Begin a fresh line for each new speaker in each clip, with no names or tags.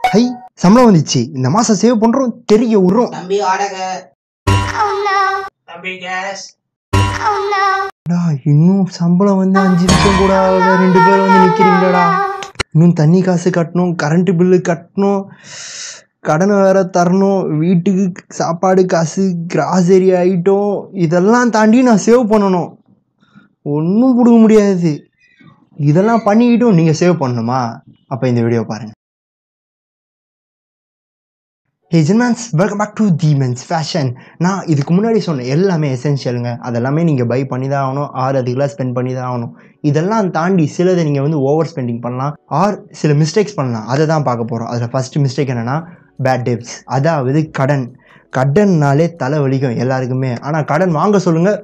High சம்பளம் வந்துச்சு இந்த மாசம் சேவ் பண்றோம் தெரிய விடுறோம்
தம்பி வாடகை தம்பி கேஸ்
டா, இன்னும் சம்பளம் வந்து அஞ்சு நிமிஷம் கூட ஆகல ரெண்டு பேரும் வந்து நிக்கிறீங்கடா இன்னும் தண்ணி காசு கட்டணும் கரண்ட் பில்லு கட்டணும் கடனை வேற தரணும் வீட்டுக்கு சாப்பாடு காசு கிராசரி ஐட்டம் இதெல்லாம் தாண்டி நான் சேவ் பண்ணணும் ஒன்றும் கொடுக்க முடியாது இதெல்லாம் பண்ணிக்கிட்டும் நீங்கள் சேவ் பண்ணணுமா அப்போ இந்த வீடியோ பாருங்க ஹே ஜென்மன்ஸ் welcome back to the men's fashion நான் இதுக்கு முன்னாடி சொன்ன எல்லாமே எசென்ஷியலுங்க அதெல்லாமே நீங்கள் பை பண்ணி தான் ஆகணும் ஆர் அதுக்கெல்லாம் ஸ்பெண்ட் பண்ணி தான் ஆகணும் இதெல்லாம் தாண்டி சிலதை நீங்கள் வந்து ஓவர் ஸ்பெண்டிங் பண்ணலாம் ஆர் சில மிஸ்டேக்ஸ் பண்ணலாம் அதை தான் பார்க்க போகிறோம் அதில் ஃபஸ்ட்டு மிஸ்டேக் என்னென்னா பேட் டெப்ஸ் அதாவது கடன் கடன்னாலே தலை வலிக்கும் எல்லாருக்குமே ஆனால் கடன் வாங்க சொல்லுங்கள்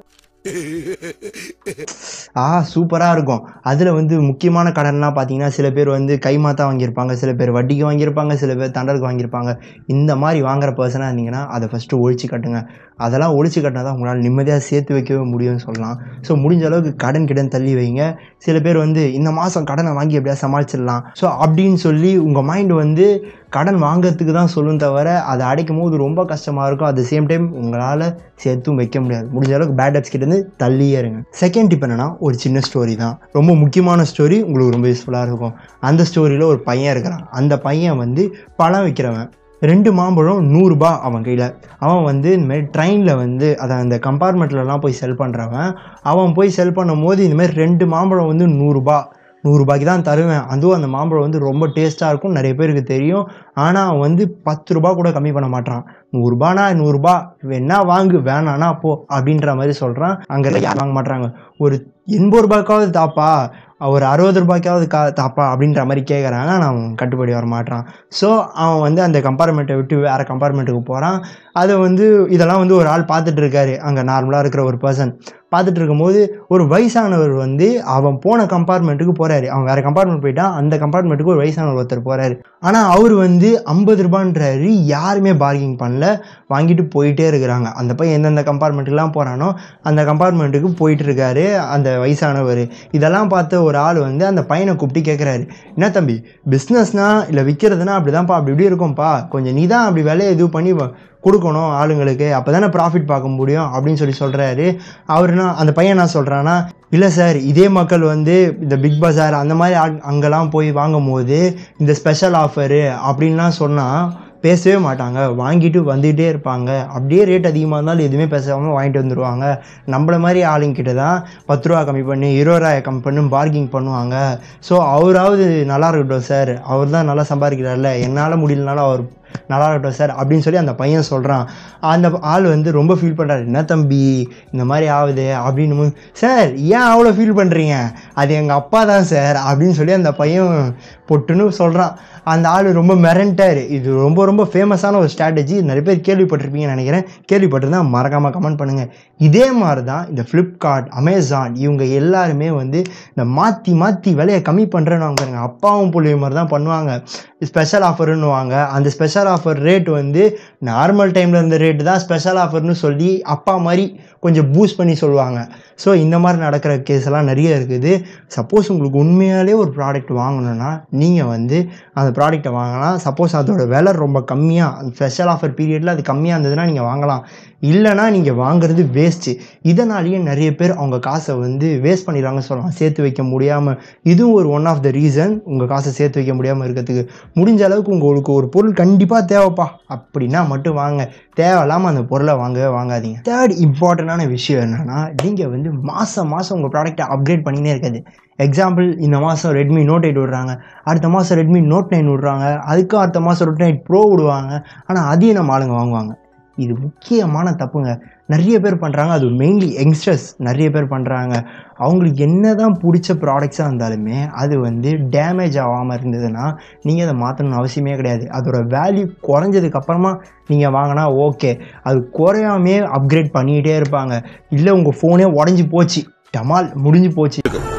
ஆ சூப்பராக இருக்கும் அதில் வந்து முக்கியமான கடன்லாம் பார்த்தீங்கன்னா சில பேர் வந்து கைமாத்தா வாங்கியிருப்பாங்க சில பேர் வட்டிக்கு வாங்கியிருப்பாங்க சில பேர் தண்டலுக்கு வாங்கியிருப்பாங்க இந்த மாதிரி வாங்குற பர்சனாக இருந்தீங்கன்னா அதை ஃபஸ்ட்டு ஒழிச்சு கட்டுங்க அதெல்லாம் ஒழிச்சு கட்டினா தான் உங்களால் நிம்மதியாக சேர்த்து வைக்கவே முடியும்னு சொல்லலாம் ஸோ முடிஞ்ச அளவுக்கு கடன் கிடன் தள்ளி வைங்க சில பேர் வந்து இந்த மாதம் கடனை வாங்கி எப்படியா சமாளிச்சிடலாம் ஸோ அப்படின்னு சொல்லி உங்கள் மைண்ட் வந்து கடன் வாங்குறதுக்கு தான் சொல்லும் தவிர அதை அடைக்கும் போது ரொம்ப கஷ்டமாக இருக்கும் அட் சேம் டைம் உங்களால் சேர்த்தும் வைக்க முடியாது முடிஞ்ச அளவுக்கு பேட் அப்ஸ் கிட்டேருந்து தள்ளியே இருங்க செகண்ட் டிப் என்னன்னா ஒரு சின்ன ஸ்டோரி தான் ரொம்ப முக்கியமான ஸ்டோரி உங்களுக்கு ரொம்ப யூஸ்ஃபுல்லாக இருக்கும் அந்த ஸ்டோரியில் ஒரு பையன் இருக்கிறான் அந்த பையன் வந்து பழம் விற்கிறவன் ரெண்டு மாம்பழம் நூறுரூபா அவன் கையில் அவன் வந்து இந்த மாதிரி ட்ரெயினில் வந்து அதை அந்த கம்பார்ட்மெண்ட்லலாம் போய் செல் பண்ணுறவன் அவன் போய் செல் பண்ணும்போது இந்த மாதிரி ரெண்டு மாம்பழம் வந்து நூறுரூபா நூறுரூபாய்க்கு தான் தருவேன் அதுவும் அந்த மாம்பழம் வந்து ரொம்ப டேஸ்ட்டாக இருக்கும் நிறைய பேருக்கு தெரியும் ஆனால் அவன் வந்து பத்து ரூபா கூட கம்மி பண்ண மாட்டான் நூறுரூபானா நூறுரூபா வேணா வாங்கு வேணானா போ அப்படின்ற மாதிரி சொல்கிறான் அங்கே யாரும் வாங்க மாட்றாங்க ஒரு எண்பது ரூபாய்க்காவது தாப்பா ஒரு அறுபது ரூபாய்க்காவது கா தாப்பா அப்படின்ற மாதிரி கேட்குறாங்க ஆனால் அவன் கட்டுப்படி வர மாட்டான் ஸோ அவன் வந்து அந்த கம்பார்ட்மெண்ட்டை விட்டு வேறு கம்பார்ட்மெண்ட்டுக்கு போகிறான் அதை வந்து இதெல்லாம் வந்து ஒரு ஆள் பார்த்துட்டு இருக்காரு அங்கே நார்மலாக இருக்கிற ஒரு பர்சன் பார்த்துட்டு இருக்கும்போது ஒரு வயசானவர் வந்து அவன் போன கம்பார்ட்மெண்ட்டுக்கு போகிறாரு அவன் வேறு கம்பார்ட்மெண்ட் போயிட்டான் அந்த கம்பார்ட்மெண்ட்டுக்கு ஒரு வயசானவர் ஒருத்தர் போகிறாரு ஆனால் அவர் வந்து ஐம்பது ரூபான்றாரு யாருமே பார்கிங் பண்ணல வாங்கிட்டு போயிட்டே இருக்கிறாங்க அந்த பையன் எந்தெந்த கம்பார்ட்மெண்ட்டுக்குலாம் போகிறானோ அந்த கம்பார்ட்மெண்ட்டுக்கு போயிட்டு இருக்காரு அந்த வயசானவர் இதெல்லாம் பார்த்த ஒரு ஆள் வந்து அந்த பையனை கூப்பிட்டு கேட்குறாரு என்ன தம்பி பிஸ்னஸ்னா இல்லை விற்கிறதுனா அப்படி தான்ப்பா அப்படி இப்படி இருக்கும்ப்பா கொஞ்சம் நீ தான் அப்படி விலையை இது பண்ணி வ- கொடுக்கணும் ஆளுங்களுக்கு அப்போ தானே ப்ராஃபிட் பார்க்க முடியும் அப்படின்னு சொல்லி சொல்கிறாரு அவருனா அந்த பையன் என்ன சொல்கிறான்னா இல்லை சார் இதே மக்கள் வந்து இந்த பிக் பஜார் அந்த மாதிரி ஆள் அங்கெல்லாம் போய் வாங்கும் போது இந்த ஸ்பெஷல் ஆஃபரு அப்படின்லாம் சொன்னால் பேசவே மாட்டாங்க வாங்கிட்டு வந்துகிட்டே இருப்பாங்க அப்படியே ரேட் அதிகமாக இருந்தாலும் எதுவுமே பேசாமல் வாங்கிட்டு வந்துடுவாங்க நம்மள மாதிரி ஆளுங்கிட்ட தான் பத்து ரூபா கம்மி பண்ணி இருபது ரூபாய் கம்மி பண்ணி பார்க்கிங் பண்ணுவாங்க ஸோ அவராவது நல்லா இருக்கட்டும் சார் அவர் தான் நல்லா சம்பாதிக்கிறார்ல என்னால் முடியலனாலும் அவர் நல்லா இருக்கட்டும் சார் அப்படின்னு சொல்லி அந்த பையன் சொல்கிறான் அந்த ஆள் வந்து ரொம்ப ஃபீல் பண்ணுறாரு என்ன தம்பி இந்த மாதிரி ஆகுது அப்படின்னு போது, சார் ஏன் அவ்வளோ ஃபீல் பண்ணுறீங்க அது எங்கள் அப்பா தான் சார் அப்படின்னு சொல்லி அந்த பையன் பொட்டுன்னு சொல்கிறான் அந்த ஆள் ரொம்ப மிரண்டாரு இது ரொம்ப ரொம்ப ஃபேமஸான ஒரு ஸ்ட்ராட்டஜி நிறைய பேர் கேள்விப்பட்டிருப்பீங்கன்னு நினைக்கிறேன் கேள்விப்பட்டிருந்தா மறக்காமல் கமெண்ட் பண்ணுங்கள் இதே மாதிரி தான் இந்த ஃப்ளிப்கார்ட் அமேசான் இவங்க எல்லாருமே வந்து இந்த மாற்றி மாற்றி விலையை கம்மி பண்ணுறேன்னு வாங்குறாங்க அப்பாவும் பிள்ளையும் மாதிரி தான் பண்ணுவாங்க ஸ்பெஷல் ஆஃபர்னுவாங்க அந்த ஸ்பெஷல் ஆஃபர் ரேட் வந்து நார்மல் டைமில் இருந்த ரேட்டு தான் ஸ்பெஷல் ஆஃபர்னு சொல்லி அப்பா மாதிரி கொஞ்சம் பூஸ்ட் பண்ணி சொல்லுவாங்க ஸோ இந்த மாதிரி நடக்கிற கேஸ் எல்லாம் நிறைய இருக்குது சப்போஸ் உங்களுக்கு உண்மையாலே ஒரு ப்ராடக்ட் வாங்கணும்னா நீங்கள் வந்து அந்த ப்ராடக்ட்டை வாங்கலாம் சப்போஸ் அதோட விலை ரொம்ப கம்மியாக அந்த ஸ்பெஷல் ஆஃபர் பீரியடில் அது கம்மியாக இருந்ததுன்னா நீங்கள் வாங்கலாம் இல்லைனா நீங்கள் வாங்குறது வேஸ்ட்டு இதனாலேயே நிறைய பேர் அவங்க காசை வந்து வேஸ்ட் பண்ணிடுறாங்கன்னு சொல்லலாம் சேர்த்து வைக்க முடியாமல் இதுவும் ஒரு ஒன் ஆஃப் த ரீசன் உங்கள் காசை சேர்த்து வைக்க முடியாமல் இருக்கிறதுக்கு முடிஞ்ச அளவுக்கு உங்களுக்கு ஒரு பொருள் கண்டிப்பாக தேவைப்பா அப்படின்னா மட்டும் வாங்க தேவையில்லாமல் அந்த பொருளை வாங்கவே வாங்காதீங்க தேர்ட் இம்பார்ட்டண்டான விஷயம் என்னென்னா நீங்கள் வந்து மாதம் மாதம் உங்கள் ப்ராடக்ட்டை அப்கிரேட் பண்ணினே இருக்காது எக்ஸாம்பிள் இந்த மாதம் ரெட்மி நோட் எயிட் விடுறாங்க அடுத்த மாதம் ரெட்மி நோட் நைன் விடுறாங்க அதுக்கும் அடுத்த மாதம் நோட் நைன் ப்ரோ விடுவாங்க ஆனால் அதையும் நம்ம ஆளுங்க வாங்குவாங்க இது முக்கியமான தப்புங்க நிறைய பேர் பண்ணுறாங்க அது மெயின்லி யங்ஸ்டர்ஸ் நிறைய பேர் பண்ணுறாங்க அவங்களுக்கு என்ன தான் பிடிச்ச ப்ராடக்ட்ஸாக இருந்தாலுமே அது வந்து டேமேஜ் ஆகாமல் இருந்ததுன்னா நீங்கள் அதை மாற்றணும்னு அவசியமே கிடையாது அதோட வேல்யூ குறைஞ்சதுக்கு அப்புறமா நீங்கள் வாங்கினா ஓகே அது குறையாமே அப்கிரேட் பண்ணிக்கிட்டே இருப்பாங்க இல்லை உங்கள் ஃபோனே உடஞ்சி போச்சு டமால் முடிஞ்சு போச்சு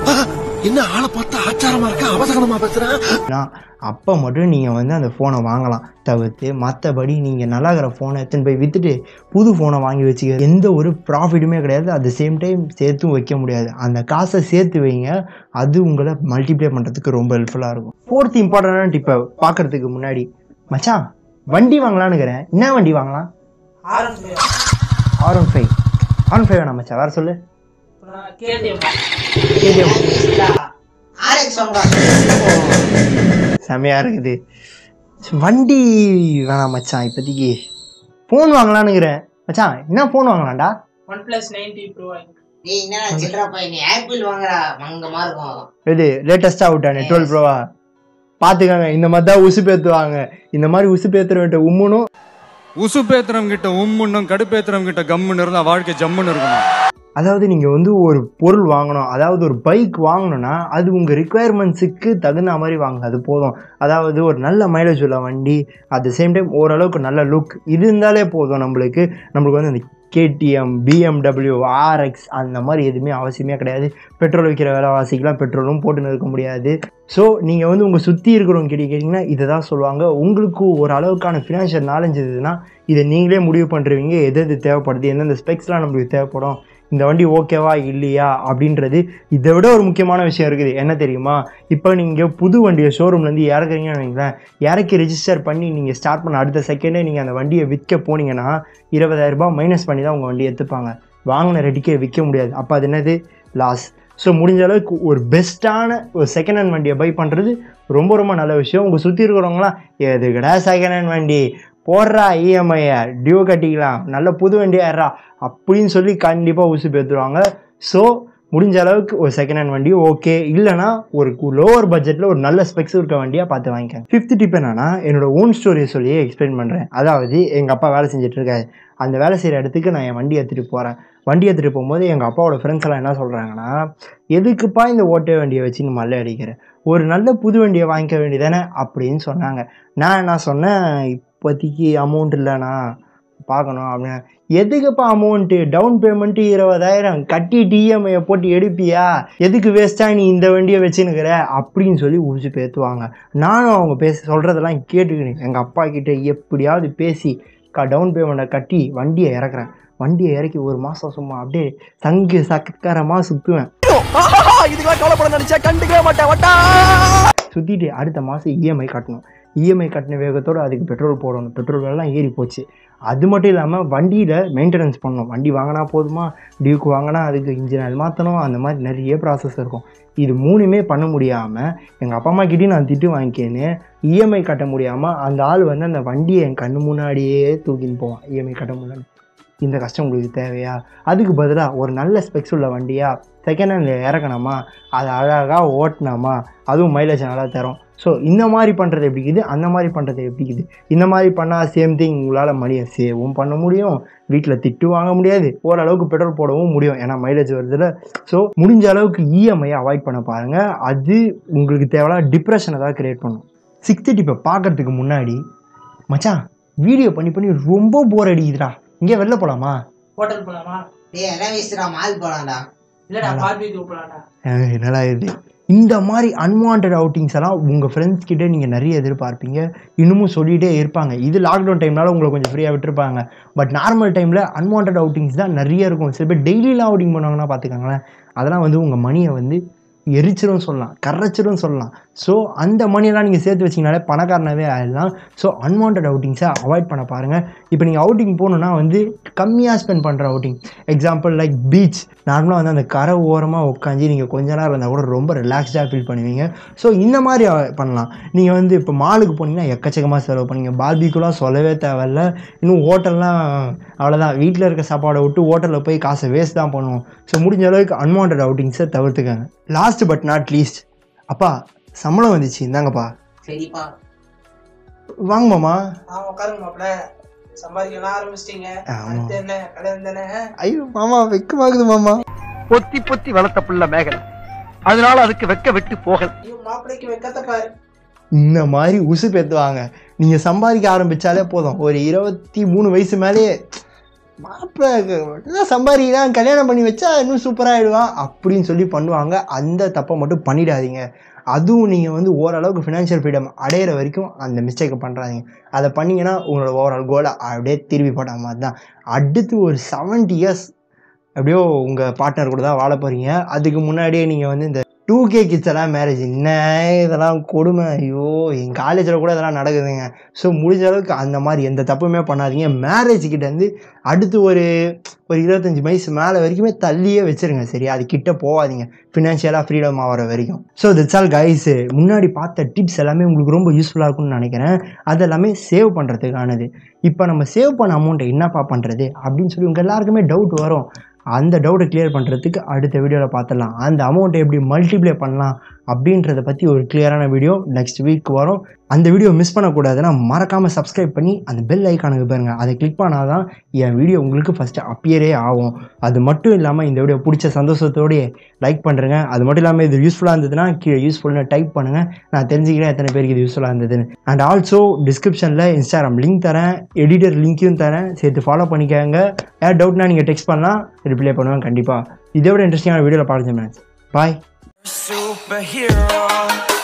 என்ன ஆளை பார்த்தா ஆச்சாரமா இருக்க அவசகனமா பேசுறேன்
அப்போ மட்டும் நீங்கள் வந்து அந்த ஃபோனை வாங்கலாம் தவிர்த்து மற்றபடி நீங்கள் நல்லா இருக்கிற ஃபோனை எடுத்துன்னு போய் விற்றுட்டு புது ஃபோனை வாங்கி வச்சுக்க எந்த ஒரு ப்ராஃபிட்டுமே கிடையாது அட் த சேம் டைம் சேர்த்தும் வைக்க முடியாது அந்த காசை சேர்த்து வைங்க அது உங்களை மல்டிப்ளை பண்ணுறதுக்கு ரொம்ப ஹெல்ப்ஃபுல்லாக இருக்கும் ஃபோர்த் இம்பார்ட்டண்டான டிப்பை பார்க்குறதுக்கு முன்னாடி மச்சான் வண்டி வாங்கலான்னுக்கிறேன் என்ன வண்டி வாங்கலாம்
ஆரம்பி
R one five R one five வேணாம் மச்சான் வேறு சொல்லு
கேடிஎம்
கேடிஎம்
ஆர்எக்ஸ் வாங்கடா
செமையாக இருக்குது வண்டி வேணாம் மச்சான் இப்போதைக்கு ஃபோன் வாங்கலான்னுக்கிறேன் மச்சான் என்ன ஃபோன் வாங்கலாம்டா
ஒன் பிளஸ் நைன்டி ப்ரோ
நீ என்ன சில்லற பையன் நீ ஆப்பிள் வாங்குறா மங்கமா இருக்கும்
இது லேட்டஸ்ட்டாக விட்டானே டுவெல் ப்ரோவா பார்த்துக்கோங்க இந்த மாதிரி தான் உசு பேத்துவாங்க இந்த மாதிரி உசு பேத்துறவன்ட்ட உம்முனும்
உசுப்பேத்திரம் கிட்ட உம்முன்னும் கடுப்பேத்திரம் கிட்ட கம்முன்னு இருந்தா வாழ்க்கை ஜம்முன்னு இருக்கணும்
அதாவது நீங்கள் வந்து ஒரு பொருள் வாங்கணும் அதாவது ஒரு பைக் வாங்கணும்னா அது உங்கள் ரிக்குவயர்மெண்ட்ஸுக்கு தகுந்த மாதிரி வாங்க அது போதும் அதாவது ஒரு நல்ல மைலேஜ் உள்ள வண்டி அட் த சேம் டைம் ஓரளவுக்கு நல்ல லுக் இது இருந்தாலே போதும் நம்மளுக்கு நம்மளுக்கு வந்து அந்த கேடிஎம் பிஎம்டபிள்யூ ஆர்எக்ஸ் அந்த மாதிரி எதுவுமே அவசியமே கிடையாது பெட்ரோல் விற்கிற விலைவாசிக்கெலாம் பெட்ரோலும் போட்டுன்னு இருக்க முடியாது ஸோ நீங்கள் வந்து உங்கள் சுற்றி இருக்கிறவங்க கிட்ட கேட்டிங்கன்னா இதை தான் சொல்லுவாங்க உங்களுக்கு ஒரு அளவுக்கான ஃபினான்ஷியல் நாலேஜ் இருந்ததுன்னா இதை நீங்களே முடிவு பண்ணுறவங்க எது எது தேவைப்படுது எந்தெந்த ஸ்பெக்ஸ்லாம் நம்மளுக்கு தேவைப்படும் இந்த வண்டி ஓகேவா இல்லையா அப்படின்றது இதை விட ஒரு முக்கியமான விஷயம் இருக்குது என்ன தெரியுமா இப்போ நீங்கள் புது வண்டியை ஷோரூம்லேருந்து இறக்குறீங்கன்னு வைங்களேன் இறக்கி ரெஜிஸ்டர் பண்ணி நீங்கள் ஸ்டார்ட் பண்ண அடுத்த செகண்டே நீங்கள் அந்த வண்டியை விற்க போனீங்கன்னா இருபதாயிரரூபா மைனஸ் பண்ணி தான் உங்கள் வண்டியை எடுத்துப்பாங்க வாங்கின ரெடிக்கே விற்க முடியாது அப்போ அது என்னது லாஸ் ஸோ முடிஞ்ச அளவுக்கு ஒரு பெஸ்ட்டான ஒரு செகண்ட் ஹேண்ட் வண்டியை பை பண்ணுறது ரொம்ப ரொம்ப நல்ல விஷயம் உங்கள் சுற்றி இருக்கிறவங்களாம் எதுக்கடா செகண்ட் ஹேண்ட் வண்டி போடுறா இஎம்ஐயை டியூ கட்டிக்கலாம் நல்ல புது வண்டியாடுறா அப்படின்னு சொல்லி கண்டிப்பாக ஊசி பேத்துருவாங்க ஸோ முடிஞ்ச அளவுக்கு ஒரு செகண்ட் ஹேண்ட் வண்டி ஓகே இல்லைனா ஒரு லோவர் பட்ஜெட்டில் ஒரு நல்ல ஸ்பெக்ஸ் இருக்க வண்டியாக பார்த்து வாங்கிக்கேன் ஃபிஃப்த் டிப் என்னன்னா என்னோட ஓன் ஸ்டோரியை சொல்லி எக்ஸ்பிளைன் பண்ணுறேன் அதாவது எங்கள் அப்பா வேலை செஞ்சுட்டு இருக்காரு அந்த வேலை செய்கிற இடத்துக்கு நான் என் வண்டி எடுத்துகிட்டு போகிறேன் வண்டி எடுத்துகிட்டு போகும்போது எங்கள் அப்பாவோட ஃப்ரெண்ட்ஸ் எல்லாம் என்ன சொல்கிறாங்கன்னா எதுக்குப்பா இந்த ஓட்ட வண்டியை வச்சு நீ மல்ல அடிக்கிற ஒரு நல்ல புது வண்டியை வாங்கிக்க வேண்டியதானே அப்படின்னு சொன்னாங்க நான் என்ன சொன்னேன் இப்போதைக்கு அமௌண்ட் இல்லைண்ணா பார்க்கணும் அப்படின்னு எதுக்குப்பா அமௌண்ட்டு டவுன் பேமெண்ட்டு இருபதாயிரம் கட்டி டிஎம்ஐயை போட்டு எடுப்பியா எதுக்கு வேஸ்ட்டாக நீ இந்த வண்டியை வச்சுன்னுக்கிற அப்படின்னு சொல்லி உரிச்சு பேத்துவாங்க நானும் அவங்க பேச சொல்கிறதெல்லாம் கேட்டுக்கினேன் எங்கள் அப்பா கிட்ட எப்படியாவது பேசி க டவுன் பேமெண்ட்டை கட்டி வண்டியை இறக்குறேன் வண்டியை இறக்கி ஒரு மாதம் சும்மா அப்படியே சங்கு சக்கரமாக சுற்றுவேன்
இதுக்கெல்லாம் கவலைப்பட நினைச்சா கண்டுக்கவே மாட்டேன் வட்டா
சுற்றிட்டு அடுத்த மாதம் இஎம்ஐ கட்டணும் இஎம்ஐ கட்டின வேகத்தோடு அதுக்கு பெட்ரோல் போடணும் பெட்ரோல் விலைலாம் ஏறி போச்சு அது மட்டும் இல்லாமல் வண்டியில் மெயின்டெனன்ஸ் பண்ணணும் வண்டி வாங்கினா போதுமா டியூக்கு வாங்கினா அதுக்கு இன்ஜின் ஆயில் மாற்றணும் அந்த மாதிரி நிறைய ப்ராசஸ் இருக்கும் இது மூணுமே பண்ண முடியாமல் எங்கள் அப்பா அம்மா கிட்டேயும் நான் திட்டு வாங்கிக்கேன்னு இஎம்ஐ கட்ட முடியாமல் அந்த ஆள் வந்து அந்த வண்டியை என் கண்ணு முன்னாடியே தூக்கின்னு போவான் இஎம்ஐ கட்ட முடியல இந்த கஷ்டம் உங்களுக்கு தேவையா அதுக்கு பதிலாக ஒரு நல்ல ஸ்பெக்ஸ் உள்ள வண்டியா செகண்ட் ஹேண்டில் இறக்கணுமா அதை அழகாக ஓட்டினாமா அதுவும் மைலேஜ் நல்லா தரும் ஸோ இந்த மாதிரி பண்ணுறது எப்படி இருக்குது அந்த மாதிரி பண்ணுறது எப்படி இருக்குது இந்த மாதிரி பண்ணால் சேம் திங் உங்களால் மணியை சேவும் பண்ண முடியும் வீட்டில் திட்டு வாங்க முடியாது ஓரளவுக்கு பெட்ரோல் போடவும் முடியும் ஏன்னா மைலேஜ் வருதுல ஸோ முடிஞ்ச அளவுக்கு இஎம்ஐ அவாய்ட் பண்ண பாருங்கள் அது உங்களுக்கு தேவையான டிப்ரெஷனை தான் க்ரியேட் பண்ணும் சிக்ஸ்த்து டிப்பை பார்க்கறதுக்கு முன்னாடி மச்சான் வீடியோ பண்ணி பண்ணி ரொம்ப போர் அடிக்குதுடா இங்கே வெளில போகலாமா
ஹோட்டல் போலாமா
டேய் எல்லாம் வேஸ்டா மால் போலாம்டா
இல்லடா பார்பிக்யூ போலாம்டா
என்னடா இது இந்த மாதிரி அன்வான்ட் அவுட்டிங்ஸ் எல்லாம் உங்கள் ஃப்ரெண்ட்ஸ் கிட்டே நீங்கள் நிறைய எதிர்பார்ப்பீங்க இன்னமும் சொல்லிகிட்டே இருப்பாங்க இது லாக்டவுன் டைம்னால உங்களை கொஞ்சம் ஃப்ரீயாக விட்டுருப்பாங்க பட் நார்மல் டைமில் அன்வான்ட் அவுட்டிங்ஸ் தான் நிறைய இருக்கும் சில பேர் டெய்லிலாம் அவுட்டிங் பண்ணுவாங்கன்னா பார்த்துக்கோங்களேன் அதெல்லாம் வந்து உங்கள் மணியை வந்து எரிச்சிரும் சொல்லலாம் கரைச்சிரும் சொல்லலாம் ஸோ அந்த மணியெல்லாம் நீங்கள் சேர்த்து வச்சிங்கனாலே பணக்காரனாகவே ஆயிடலாம் ஸோ அன்வான்ட் அவுட்டிங்ஸை அவாய்ட் பண்ண பாருங்கள் இப்போ நீங்கள் அவுட்டிங் போகணுன்னா வந்து கம்மியாக ஸ்பெண்ட் பண்ணுற அவுட்டிங் எக்ஸாம்பிள் லைக் பீச் நார்மலாக வந்து அந்த கரை ஓரமாக உட்காந்து நீங்கள் கொஞ்ச நேரம் இருந்தால் கூட ரொம்ப ரிலாக்ஸ்டாக ஃபீல் பண்ணுவீங்க ஸோ இந்த மாதிரி அ- பண்ணலாம் நீங்கள் வந்து இப்போ மாலுக்கு போனீங்கன்னா எக்கச்சக்கமாக செலவு பண்ணீங்க பார்பிக்குலாம் சொல்லவே தேவையில்ல இன்னும் ஹோட்டல்லாம் அவ்வளோதான் வீட்டில் இருக்க சாப்பாடை விட்டு ஹோட்டலில் போய் காசை வேஸ்ட் தான் பண்ணுவோம் ஸோ முடிஞ்ச அளவுக்கு அன்வான்ட் அவுட்டிங்ஸை தவிர்த்துக்கங்க லாஸ்ட் பட் நாட் லீஸ்ட் அப்பா சம்பளம் வந்துச்சு இந்தாங்கப்பா
சரிப்பா
வாங்க மாமா
ஆ உட்காருங்க மாப்பிள சம்பாதிக்கலாம் ஆரம்பிச்சிட்டீங்க
ஆமா.
அடுத்து என்ன கல்யாணம் தானே
ஐயோ மாமா வெக்கமாகுது மாமா
பொத்தி பொத்தி வளர்த்த புள்ள மேகலை அதனால அதுக்கு வெக்க விட்டு போகல
ஐயோ மாப்பிளைக்கு வெக்கத்தை பாரு
இந்த மாதிரி உசு பேத்துவாங்க நீங்கள் சம்பாதிக்க ஆரம்பித்தாலே போதும் ஒரு இருபத்தி மூணு வயசு மேலேயே மாப்பிள்ளை சம்பாதிக்கிறான் கல்யாணம் பண்ணி வச்சா இன்னும் சூப்பராகிடுவான் அப்படின்னு சொல்லி பண்ணுவாங்க அந்த தப்பை மட்டும் பண்ணிடாதீங்க அதுவும் நீங்கள் வந்து ஓரளவுக்கு ஃபினான்ஷியல் ஃப்ரீடம் அடையிற வரைக்கும் அந்த மிஸ்டேக்கை பண்ணுறாதீங்க அதை பண்ணீங்கன்னா உங்களோட ஓவரால் கோலை அப்படியே திருப்பி போட்ட மாதிரி தான் அடுத்து ஒரு செவன்ட்டி இயர்ஸ் அப்படியோ உங்கள் பார்ட்னர் கூட தான் வாழ போகிறீங்க அதுக்கு முன்னாடியே நீங்கள் வந்து இந்த டூ கே கிட்ஸ் எல்லாம் மேரேஜ் என்ன இதெல்லாம் கொடுமை ஐயோ என் காலேஜில் கூட இதெல்லாம் நடக்குதுங்க ஸோ முடிஞ்ச அளவுக்கு அந்த மாதிரி எந்த தப்புமே பண்ணாதீங்க மேரேஜ் கிட்ட இருந்து அடுத்து ஒரு ஒரு இருபத்தஞ்சி வயசு மேலே வரைக்குமே தள்ளியே வச்சிருங்க சரியா அது கிட்ட போகாதீங்க ஃபினான்ஷியலாக ஃப்ரீடம் ஆகிற வரைக்கும் ஸோ திட்ஸ் ஆல் கைஸ் முன்னாடி பார்த்த டிப்ஸ் எல்லாமே உங்களுக்கு ரொம்ப யூஸ்ஃபுல்லாக இருக்கும்னு நினைக்கிறேன் அது எல்லாமே சேவ் பண்ணுறதுக்கானது இப்போ நம்ம சேவ் பண்ண அமௌண்ட்டை என்னப்பா பண்ணுறது அப்படின்னு சொல்லி உங்கள் எல்லாருக்குமே டவுட் வரும் அந்த டவுட்டை கிளியர் பண்ணுறதுக்கு அடுத்த வீடியோவில் பார்த்துடலாம் அந்த அமௌண்ட்டை எப்படி மல்டிப்ளை பண்ணலாம் அப்படின்றத பற்றி ஒரு கிளியரான வீடியோ நெக்ஸ்ட் வீக் வரும் அந்த வீடியோ மிஸ் பண்ணக்கூடாதுன்னா மறக்காமல் சப்ஸ்கிரைப் பண்ணி அந்த பெல் ஐக்கானுக்கு பாருங்க அதை கிளிக் பண்ணால் தான் என் வீடியோ உங்களுக்கு ஃபஸ்ட்டு அப்பியரே ஆகும் அது மட்டும் இல்லாமல் இந்த வீடியோ பிடிச்ச சந்தோஷத்தோடய லைக் பண்ணுறேங்க அது மட்டும் இல்லாமல் இது யூஸ்ஃபுல்லாக இருந்ததுன்னா கீழே யூஸ்ஃபுல்னு டைப் பண்ணுங்கள் நான் தெரிஞ்சுக்கிறேன் எத்தனை பேருக்கு இது யூஸ்ஃபுல்லாக இருந்ததுன்னு அண்ட் ஆல்சோ டிஸ்கிரிப்ஷனில் இன்ஸ்டாகிராம் லிங்க் தரேன் எடிட்டர் லிங்க்கையும் தரேன் சேர்த்து ஃபாலோ பண்ணிக்கோங்க ஏதாவது டவுட்னா நீங்கள் டெக்ஸ்ட் பண்ணலாம் ரிப்ளை பண்ணுவேன் கண்டிப்பாக இதை விட இன்ட்ரெஸ்டிங்கான வீடியோவில் பார்த்துச்சேன் மேட்ச் பாய்
superhero